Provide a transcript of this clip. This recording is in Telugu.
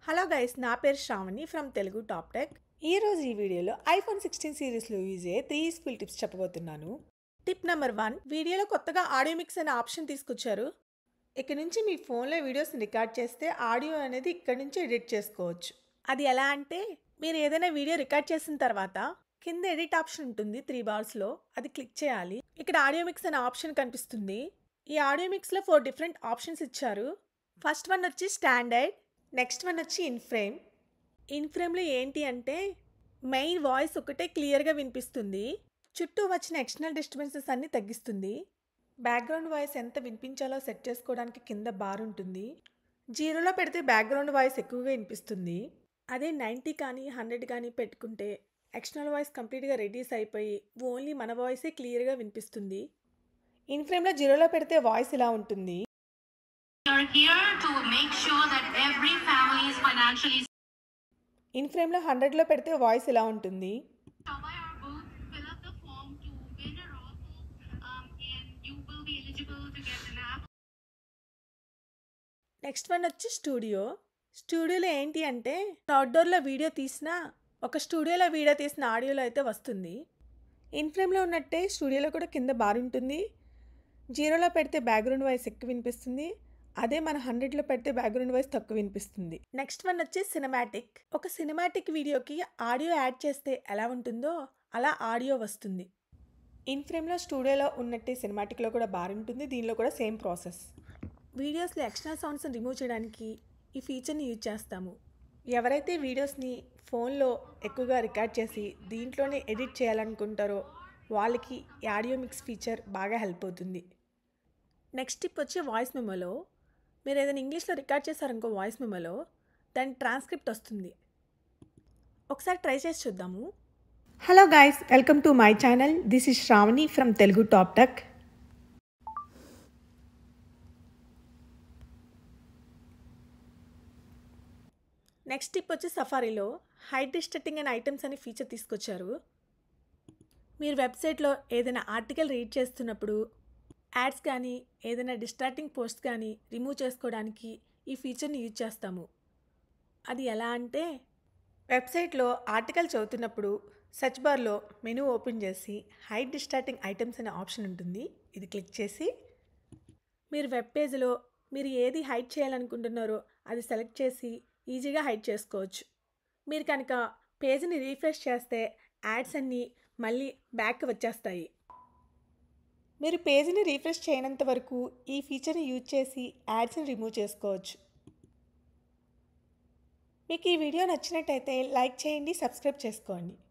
హలో గైస్ నా పేరు Sravani from Telugu top tech ఈ రోజు ఈ వీడియోలో ఐఫోన్ సిక్స్టీన్ సిరీస్లో యూజ్ అయ్యే త్రీ యూస్ఫుల్ టిప్స్ చెప్పబోతున్నాను టిప్ నెంబర్ వన్ వీడియోలో కొత్తగా ఆడియో మిక్స్ అనే ఆప్షన్ తీసుకొచ్చారు ఇక్కడ నుంచి మీ ఫోన్లో వీడియోస్ని రికార్డ్ చేస్తే ఆడియో అనేది ఇక్కడ నుంచి ఎడిట్ చేసుకోవచ్చు అది ఎలా అంటే మీరు ఏదైనా వీడియో రికార్డ్ చేసిన తర్వాత కింద ఎడిట్ ఆప్షన్ ఉంటుంది త్రీ బార్స్లో అది క్లిక్ చేయాలి ఇక్కడ ఆడియో మిక్స్ అనే ఆప్షన్ కనిపిస్తుంది ఈ ఆడియో మిక్స్లో ఫోర్ డిఫరెంట్ ఆప్షన్స్ ఇచ్చారు ఫస్ట్ వన్ వచ్చి స్టాండర్డ్ నెక్స్ట్ వన్ వచ్చి ఇన్ ఫ్రేమ్ ఇన్ ఫ్రేమ్లో ఏంటి అంటే మెయిన్ వాయిస్ ఒకటే క్లియర్గా వినిపిస్తుంది చుట్టూ వచ్చిన ఎక్స్టర్నల్ డిస్టర్బెన్సెస్ అన్నీ తగ్గిస్తుంది బ్యాక్గ్రౌండ్ వాయిస్ ఎంత వినిపించాలో సెట్ చేసుకోవడానికి కింద బార్ ఉంటుంది జీరోలో పెడితే బ్యాక్గ్రౌండ్ వాయిస్ ఎక్కువగా వినిపిస్తుంది అదే నైంటీ కానీ హండ్రెడ్ కానీ పెట్టుకుంటే ఎక్స్టర్నల్ వాయిస్ కంప్లీట్గా రెడ్యూస్ అయిపోయి ఓన్లీ మన వాయిసే క్లియర్గా వినిపిస్తుంది ఇన్ ఫ్రేమ్లో జీరోలో పెడితే వాయిస్ ఇలా ఉంటుంది We are here to make sure that every family is financially in ఫ్రేమ్లో హండ్రెడ్లో పెడితే వాయిస్ ఇలా ఉంటుంది Stop by our booth, fill up the form to win a raffle, um, and you will be eligible to get an app. Next one వచ్చి స్టూడియో స్టూడియోలో ఏంటి అంటే అవుట్డోర్లో వీడియో తీసినా ఒక స్టూడియోలో వీడియో తీసిన ఆడియోలో అయితే వస్తుంది ఇన్ ఫ్రేమ్లో ఉన్నట్టే స్టూడియోలో కూడా కింద బార్ ఉంటుంది జీరోలో పెడితే బ్యాక్గ్రౌండ్ వాయిస్ ఎక్కువ వినిపిస్తుంది అదే మన హండ్రెడ్లో పెడితే బ్యాక్గ్రౌండ్ వాయిస్ తక్కువ వినిపిస్తుంది నెక్స్ట్ వన్ వచ్చి సినిమాటిక్ ఒక సినిమాటిక్ వీడియోకి ఆడియో యాడ్ చేస్తే ఎలా ఉంటుందో అలా ఆడియో వస్తుంది ఇన్ ఫ్రేమ్లో స్టూడియోలో ఉన్నట్టే సినిమాటిక్లో కూడా బార్ ఉంటుంది దీనిలో కూడా సేమ్ ప్రాసెస్ వీడియోస్లో ఎక్స్టర్నల్ సౌండ్స్ని రిమూవ్ చేయడానికి ఈ ఫీచర్ని యూజ్ చేస్తాము ఎవరైతే వీడియోస్ని ఫోన్లో ఎక్కువగా రికార్డ్ చేసి దీంట్లోనే ఎడిట్ చేయాలనుకుంటారో వాళ్ళకి ఈ ఆడియో మిక్స్ ఫీచర్ బాగా హెల్ప్ అవుతుంది నెక్స్ట్ టిప్ వచ్చి వాయిస్ మెమోలో మీరు ఏదైనా ఇంగ్లీష్లో రికార్డ్ చేశారనుకో వాయిస్ మెమోలో దాని ట్రాన్స్క్రిప్ట్ వస్తుంది ఒకసారి ట్రై చేసి చూద్దాము hello guys welcome to my channel this is Sravani from Telugu top tech next tip వచ్చి సఫారీలో హైట్ డిస్టర్టింగ్ అనే ఐటమ్స్ అనే ఫీచర్ తీసుకొచ్చారు మీరు వెబ్సైట్లో ఏదైనా ఆర్టికల్ రీడ్ చేస్తున్నప్పుడు యాడ్స్ కానీ ఏదైనా డిస్ట్రాక్టింగ్ పోస్ట్ కానీ రిమూవ్ చేసుకోవడానికి ఈ ఫీచర్ని యూజ్ చేస్తాము అది ఎలా అంటే వెబ్సైట్లో ఆర్టికల్ చదువుతున్నప్పుడు సెర్చ్ బార్లో మెనూ ఓపెన్ చేసి హైట్ డిస్ట్రాక్టింగ్ ఐటమ్స్ అనే ఆప్షన్ ఉంటుంది ఇది క్లిక్ చేసి మీరు వెబ్ పేజ్లో మీరు ఏది హైడ్ చేయాలనుకుంటున్నారో అది సెలెక్ట్ చేసి ఈజీగా హైడ్ చేసుకోవచ్చు మీరు కనుక పేజ్ని రీఫ్రెష్ చేస్తే యాడ్స్ అన్నీ మళ్ళీ బ్యాక్ వచ్చేస్తాయి మీరు పేజ్ని రీఫ్రెష్ చేయనంత వరకు ఈ ఫీచర్ని యూజ్ చేసి యాడ్స్ని రిమూవ్ చేసుకోవచ్చు మీకు ఈ వీడియో నచ్చినట్టయితే లైక్ చేయండి సబ్స్క్రైబ్ చేసుకోండి